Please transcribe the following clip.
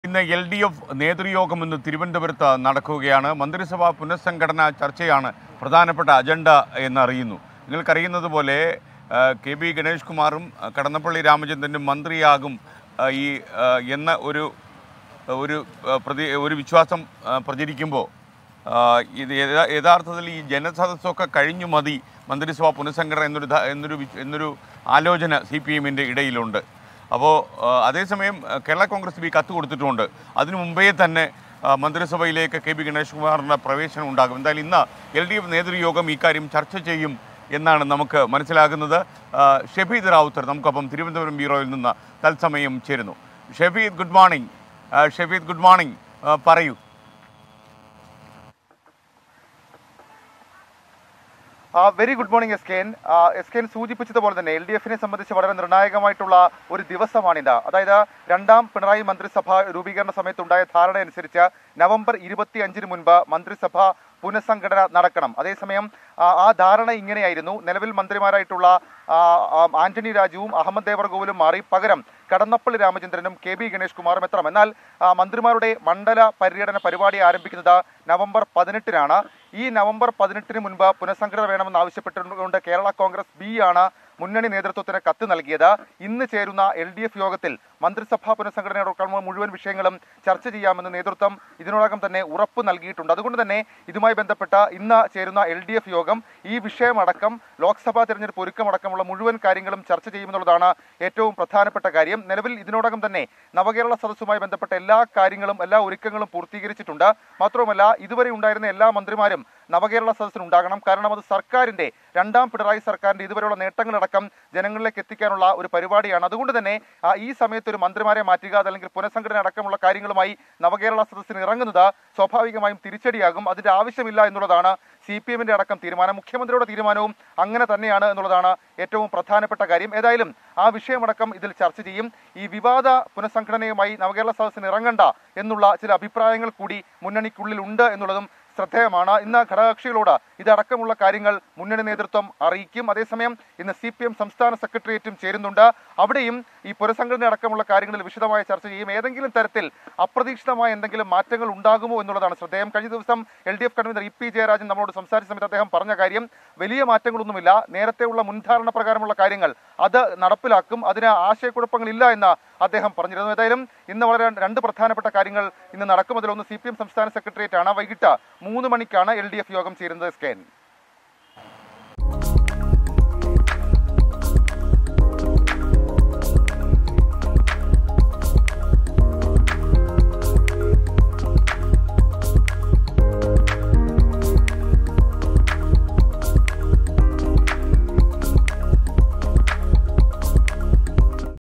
ഇന്ന് L D F നേതൃയോഗം ഇന്ന് തിരുവനന്തപുരത്ത് നടക്കുകയാണ് മന്ത്രിസഭാ പുനഃസംഘടന ചർച്ചയാണ് പ്രധാനപ്പെട്ട അജണ്ട എന്നറിയുന്നു നിങ്ങൾക്കറിയുന്നത് പോലെ ആ, കെ ബി ഗണേഷ് കുമാറും ആ, കടന്നപ്പള്ളി രാമചന്ദ്രനും മന്ത്രിയാകും ആ, ഈ ആ, എന്ന ഒരു ഒരു ആ, പ്രതി ഒരു വിശ്വാസം ആ, പ്രചരിക്കുമ്പോൾ ആ, ഇത് യഥാ- യഥാർത്ഥത്തിൽ ഈ ജനസദസ്സൊക്കെ കഴിഞ്ഞു മതി മന്ത്രിസഭാ പുനഃസംഘടന എന്നൊരു ധ- എന്നൊരു വി- എന്നൊരു ആലോചന സി പി എമ്മിൻ്റെ ഇടയിലുണ്ട് അപ്പോൾ അതേസമയം ആ, കേരള കോൺഗ്രസ് ബി കത്ത് കൊടുത്തിട്ടുമുണ്ട് അതിനു മുമ്പേ തന്നെ ആ, മന്ത്രിസഭയിലേക്ക് കെ പി ഗണേഷ് കുമാറിൻ്റെ പ്രവേശനം ഉണ്ടാകും എന്തായാലും ഇന്ന് എൽ ഡി എഫ് നേതൃയോഗം ഇക്കാര്യം ചർച്ച ചെയ്യും എന്നാണ് നമുക്ക് മനസ്സിലാകുന്നത് ആ, ഷെഫീദ് റാവുത്തർ നമുക്കൊപ്പം തിരുവനന്തപുരം ബ്യൂറോയിൽ നിന്ന് തത്സമയം ചേരുന്നു ഷെഫീദ് ഗുഡ് മോർണിംഗ് ആ, ഷെഫീദ് ഗുഡ് മോർണിംഗ് ആ, പറയൂ very good morning S K N S K N സൂചിപ്പിച്ചതുപോലെ തന്നെ എൽ ഡി എഫിനെ സംബന്ധിച്ച് വളരെ നിർണായകമായിട്ടുള്ള ഒരു ദിവസമാണിത് അതായത് രണ്ടാം പിണറായി മന്ത്രിസഭ രൂപീകരണ സമയത്തുണ്ടായ ധാരണ അനുസരിച്ച് നവംബർ ഇരുപത്തി അഞ്ചിന് മുൻപ് മന്ത്രിസഭ പുനഃസംഘടന നടക്കണം അതേസമയം ആ, ആ ധാരണ ഇങ്ങനെയായിരുന്നു നിലവിൽ മന്ത്രിമാരായിട്ടുള്ള ആ, ആ, ആന്റണി രാജുവും അഹമ്മദ് ദേവർഗോവിലും മാറി പകരം കടന്നപ്പള്ളി രാമചന്ദ്രനും കെ ബി ഗണേഷ് കുമാറും എത്തണം എന്നാൽ ആ, മന്ത്രിമാരുടെ മണ്ഡല പര്യടന പരിപാടി ആരംഭിക്കുന്നത് നവംബർ പതിനെട്ടിനാണ് ഈ നവംബർ പതിനെട്ടിന് മുൻപ് പുനഃസംഘടന വേണമെന്ന് ആവശ്യപ്പെട്ടുകൊണ്ട് കേരള കോൺഗ്രസ് ബി ആണ് മുന്നണി നേതൃത്വത്തിന് കത്ത് നൽകിയത് ഇന്ന് ചേരുന്ന എൽ ഡി എഫ് യോഗത്തിൽ മന്ത്രിസഭാ പുനഃസംഘടനയോടൊപ്പം മുഴുവൻ വിഷയങ്ങളും ചർച്ച ചെയ്യാമെന്ന് നേതൃത്വം ഇതിനോടകം തന്നെ ഉറപ്പ് നൽകിയിട്ടുണ്ട് അതുകൊണ്ട് തന്നെ ഇതുമായി ബന്ധപ്പെട്ട ഇന്ന് ചേരുന്ന എൽ ഡി എഫ് യോഗം ഈ വിഷയമടക്കം ലോക്സഭാ തെരഞ്ഞെടുപ്പ് ഒരുക്കമടക്കമുള്ള മുഴുവൻ കാര്യങ്ങളും ചർച്ച ചെയ്യുമെന്നുള്ളതാണ് ഏറ്റവും പ്രധാനപ്പെട്ട കാര്യം നിലവിൽ ഇതിനോടകം തന്നെ നവകേരള സദസ്സുമായി ബന്ധപ്പെട്ട എല്ലാ കാര്യങ്ങളും എല്ലാ ഒരുക്കങ്ങളും പൂർത്തീകരിച്ചിട്ടുണ്ട് മാത്രവുമല്ല ഇതുവരെ ഉണ്ടായിരുന്ന എല്ലാ മന്ത്രിമാരും നവകേരള സദസ്സിന് ഉണ്ടാകണം കാരണം അത് സർക്കാരിന്റെ രണ്ടാം പിണറായി സർക്കാരിന്റെ ഇതുവരെയുള്ള നേട്ടങ്ങളടക്കം ജനങ്ങളിലേക്ക് എത്തിക്കാനുള്ള ഒരു പരിപാടിയാണ് അതുകൊണ്ട് തന്നെ ആ, ഈ സമയത്ത് ഒരു മന്ത്രിമാരെ മാറ്റുക അതല്ലെങ്കിൽ പുനഃസംഘടന അടക്കമുള്ള കാര്യങ്ങളുമായി നവകേരള സദസ്സിന് ഇറങ്ങുന്നത് സ്വാഭാവികമായും തിരിച്ചടിയാകും അതിന്റെ ആവശ്യമില്ല എന്നുള്ളതാണ് സി പി എമ്മിന്റെ അടക്കം തീരുമാനം മുഖ്യമന്ത്രിയുടെ തീരുമാനവും അങ്ങനെ തന്നെയാണ് എന്നുള്ളതാണ് ഏറ്റവും പ്രധാനപ്പെട്ട കാര്യം ഏതായാലും ആ വിഷയമടക്കം ഇതിൽ ചർച്ച ചെയ്യും ഈ വിവാദ പുനഃസംഘടനയുമായി നവകേരള സദസ്സിന് ഇറങ്ങണ്ട എന്നുള്ള ചില അഭിപ്രായങ്ങൾ കൂടി മുന്നണിക്കുള്ളിൽ ഉണ്ട് എന്നുള്ളതും ശ്രദ്ധേയമാണ് ഇന്ന് ഘടകകക്ഷികളോട് ഇതടക്കമുള്ള കാര്യങ്ങൾ മുന്നണി നേതൃത്വം അറിയിക്കും അതേസമയം ഇന്ന് സി പി എം സംസ്ഥാന സെക്രട്ടേറിയറ്റും ചേരുന്നുണ്ട് അവിടെയും ഈ പുനഃസംഘടന അടക്കമുള്ള കാര്യങ്ങളിൽ വിശദമായ ചർച്ച ചെയ്യും ഏതെങ്കിലും തരത്തിൽ അപ്രതീക്ഷിതമായ എന്തെങ്കിലും മാറ്റങ്ങൾ ഉണ്ടാകുമോ എന്നുള്ളതാണ് ശ്രദ്ധേയം കഴിഞ്ഞ ദിവസം L D F convener E P Jayarajan നമ്മളോട് സംസാരിച്ച സമയത്ത് അദ്ദേഹം പറഞ്ഞ കാര്യം വലിയ മാറ്റങ്ങളൊന്നുമില്ല നേരത്തെയുള്ള മുൻധാരണ പ്രകാരമുള്ള കാര്യങ്ങൾ അത് നടപ്പിലാക്കും അതിന് ആശയക്കുഴപ്പങ്ങളില്ല എന്ന് അദ്ദേഹം പറഞ്ഞിരുന്നു ഏതായാലും ഇന്ന് വളരെ രണ്ട് പ്രധാനപ്പെട്ട കാര്യങ്ങൾ ഇന്ന് നടക്കും അതിലൊന്ന് സി പി എം സംസ്ഥാന സെക്രട്ടേറിയറ്റ് ആണ് വൈകിട്ട് മൂന്ന് മണിക്കാണ് എൽ ഡി എഫ് യോഗം ചേരുന്നത് സ്കാൻ